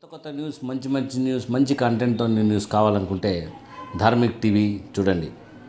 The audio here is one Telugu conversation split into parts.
కొత్త కొత్త న్యూస్ మంచి మంచి న్యూస్ మంచి కంటెంట్తో న్యూస్ కావాలనుకుంటే ధార్మిక్ టీవీ చూడండి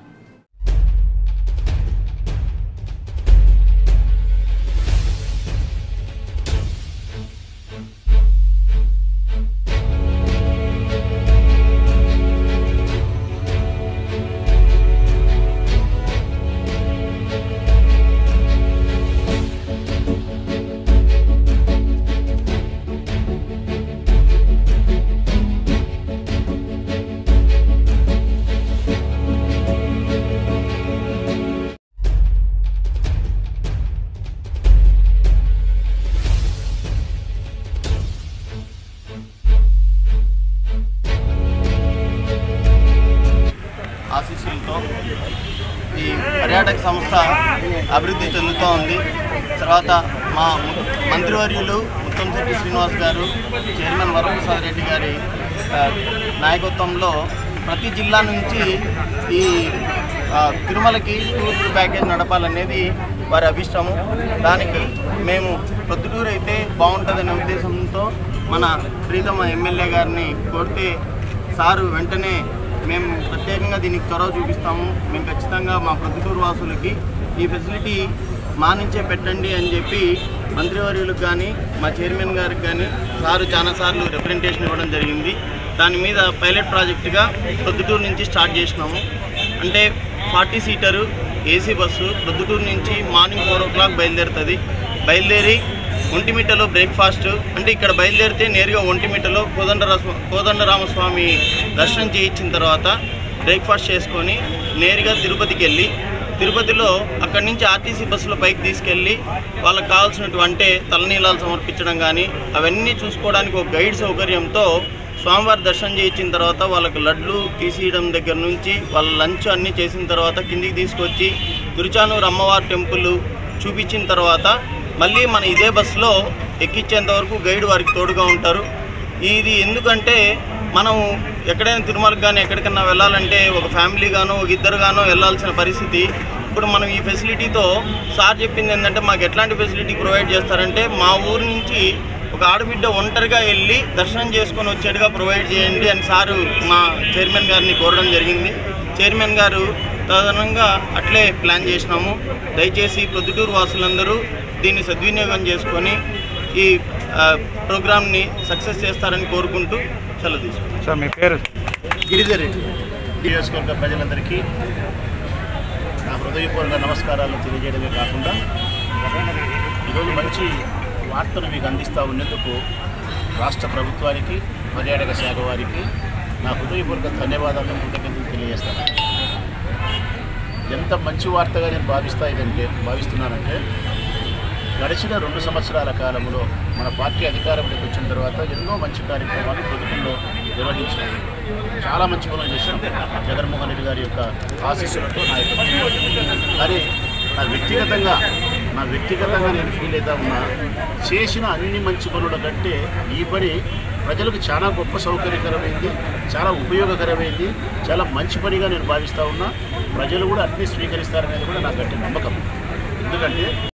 ఆశీస్సులతో ఈ పర్యాటక సంస్థ అభివృద్ధి చెందుతూ ఉంది తర్వాత మా ము- మంత్రివర్యులు ముత్తంశెట్టి శ్రీనివాస్ గారు చైర్మన్ వరప్రసాద్ రెడ్డి గారి ఆ, నాయకత్వంలో ప్రతి జిల్లా నుంచి ఈ ఆ, తిరుమలకి టూర్ ప్యాకేజ్ నడపాలనేది వారి అభిష్టము దానికి మేము ప్రొద్దుటూరు అయితే బాగుంటుందనే ఉద్దేశంతో మన ప్రీతమ ఎమ్మెల్యే గారిని కోరితే సారు వెంటనే మేము ప్రత్యేకంగా దీనికి చొరవ చూపిస్తాము మేము ఖచ్చితంగా మా ప్రొద్దుటూరు వాసులకి ఈ ఫెసిలిటీ మా నుంచే పెట్టండి అని చెప్పి మంత్రివర్యులకు కానీ మా చైర్మన్ గారికి కానీ సారు చాలాసార్లు రిప్రజెంటేషన్ ఇవ్వడం జరిగింది దాని మీద పైలట్ ప్రాజెక్టుగా ప్రొద్దుటూరు నుంచి స్టార్ట్ చేసినాము అంటే forty seater AC bus Proddatur నుంచి మార్నింగ్ ఫోర్ ఓ క్లాక్ బయలుదేరుతుంది బయలుదేరి ఒంటిమిట్టలో బ్రేక్ఫాస్ట్ అంటే ఇక్కడ బయలుదేరితే నేరుగా ఒంటిమిట్టలో కోదండరామ కోదండరామస్వామి దర్శనం చేయించిన తర్వాత బ్రేక్ఫాస్ట్ చేసుకొని నేరుగా తిరుపతికి వెళ్ళి తిరుపతిలో అక్కడి నుంచి ఆర్టీసీ బస్సులో పైకి తీసుకెళ్ళి వాళ్ళకి కావాల్సినటువంటి అంటే తలనీలాలు సమర్పించడం కానీ అవన్నీ చూసుకోవడానికి ఒక గైడ్ సౌకర్యంతో స్వామివారి దర్శనం చేయించిన తర్వాత వాళ్ళకి లడ్లు తీసేయడం దగ్గర నుంచి వాళ్ళ లంచ్ అన్నీ చేసిన తర్వాత కిందికి తీసుకొచ్చి తిరుచానూరు అమ్మవారి టెంపుల్ చూపించిన తర్వాత మళ్ళీ మన ఇదే బస్సులో ఎక్కించేంత వరకు గైడ్ వారికి తోడుగా ఉంటారు ఇది ఎందుకంటే మనం ఎక్కడైనా తిరుమలకు కానీ ఎక్కడికన్నా వెళ్ళాలంటే ఒక ఫ్యామిలీ గానో ఒక ఇద్దరు గానో వెళ్ళాల్సిన పరిస్థితి ఇప్పుడు మనం ఈ ఫెసిలిటీతో సార్ చెప్పింది ఏంటంటే మాకు ఎట్లాంటి ఫెసిలిటీ ప్రొవైడ్ చేస్తారంటే మా ఊరు నుంచి ఒక ఆడబిడ్డ ఒంటరిగా వెళ్ళి దర్శనం చేసుకొని వచ్చేట్టుగా ప్రొవైడ్ చేయండి అని సారు మా చైర్మన్ గారిని కోరడం జరిగింది చైర్మన్ గారు తదనంగా అట్లే ప్లాన్ చేసినాము దయచేసి ప్రొద్దుటూరు వాసులందరూ దీన్ని సద్వినియోగం చేసుకొని ఈ ఆ, ప్రోగ్రామ్ని సక్సెస్ చేస్తారని కోరుకుంటూ సెలవు తీసుకుంటాం సార్ మీ పేరు గిరిధర్ రెడ్డి నియోజకవర్గ ప్రజలందరికీ నా హృదయపూర్వక నమస్కారాలు తెలియజేయడమే కాకుండా ఈరోజు మంచి వార్తను మీకు అందిస్తూ ఉన్నందుకు రాష్ట్ర ప్రభుత్వానికి పర్యాటక శాఖ వారికి నా హృదయపూర్వక ధన్యవాదాలను కృతజ్ఞతలు తెలియజేస్తాను ఎంత మంచి వార్తగా నేను భావిస్తా ఇదంటే భావిస్తున్నానంటే గడిచిన రెండు సంవత్సరాల కాలంలో మన పార్టీ అధికారంలోకి వచ్చిన తర్వాత ఎన్నో మంచి కార్యక్రమాలు ప్రభుత్వంలో నిర్వహించాం చాలా మంచి పనులు చేశాం జగన్మోహన్ రెడ్డి గారి యొక్క ఆశీస్సులతో నా యొక్క కానీ నా వ్యక్తిగతంగా నా వ్యక్తిగతంగా నేను ఫీల్ అవుతా ఉన్నా చేసిన అన్ని మంచి పనుల కంటే ఈ పని ప్రజలకు చాలా గొప్ప సౌకర్యకరమైంది చాలా ఉపయోగకరమైంది చాలా మంచి పనిగా నేను భావిస్తూ ఉన్నా ప్రజలు కూడా అన్ని స్వీకరిస్తారనేది కూడా నా గట్టి నమ్మకం ఎందుకంటే